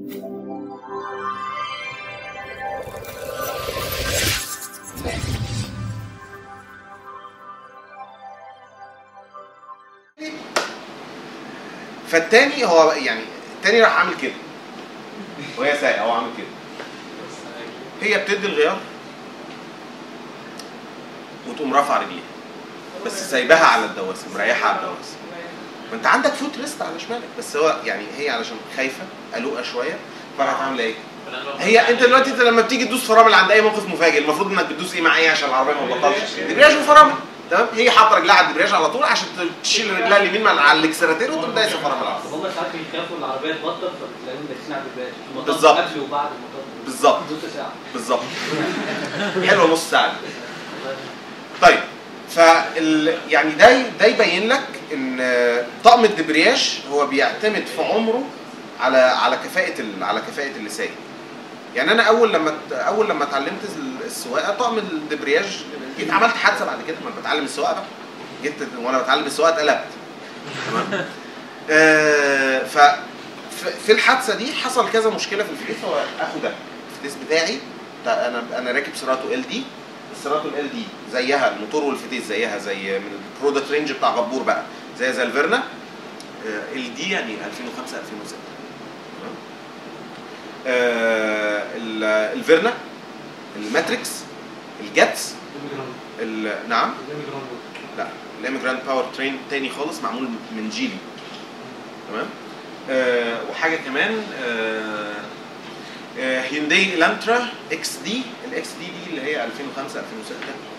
فالتاني هو يعني التاني راح عامل كده وهي سايقه هو عامل كده هي بتدي الغيار وتقوم رافعه رجليها بس سايباها على الدواسه مريحه على الدواسه ما انت عندك فوت ريست على شمالك بس هو يعني هي علشان خايفه قلقه شويه فراحت عامله ايه؟ هي انت دلوقتي انت لما بتيجي تدوس فرامل عند اي موقف مفاجئ المفروض انك بتدوس ايه مع ايه عشان العربيه ما تبطلش دبرياج وفرامل تمام هي حاطه رجلها على الدبرياج على طول عشان تشيل رجلها اليمين من على الاكسلراتير وتقوم دايسه فرامل على طول طب هم ساعات بيخافوا العربيه تبطل فبتلاقيهم دايسين على البيبان المطار بالظبط. قبل وبعد المطار بالظبط نص ساعه بالظبط حلوه نص ساعه دي. طيب فال يعني ده ده يبين لك ان طقم الدبرياج هو بيعتمد في عمره على على كفاءه ال- على كفاءه اللي سايق يعني انا اول لما ت- اول لما اتعلمت ال- السواقه طقم الدبرياج جيت عملت حادثه بعد كده ما أنا بتعلم السواقه بقى جيت وانا بتعلم السواقه اتقلبت تمام آه ف ف- في الحادثه دي حصل كذا مشكله في الفتيس هو اخو ده الفتيس بتاعي بتاع- انا انا راكب سيراتو ال دي السيراتو ال دي زيها الموتور والفتيس زيها زي من البرودكت رينج بتاع غبور بقى زي زي الفيرنا ال دي يعني 2005 2006 تمام؟ آه، ال- الفيرنا الماتريكس الجاتس ال- نعم لا الاميجراند باور ترين تاني خالص معمول من جيلي تمام آه وحاجه كمان آه آه هيونداي الانترا اكس دي الاكس دي دي اللي هي 2005 2006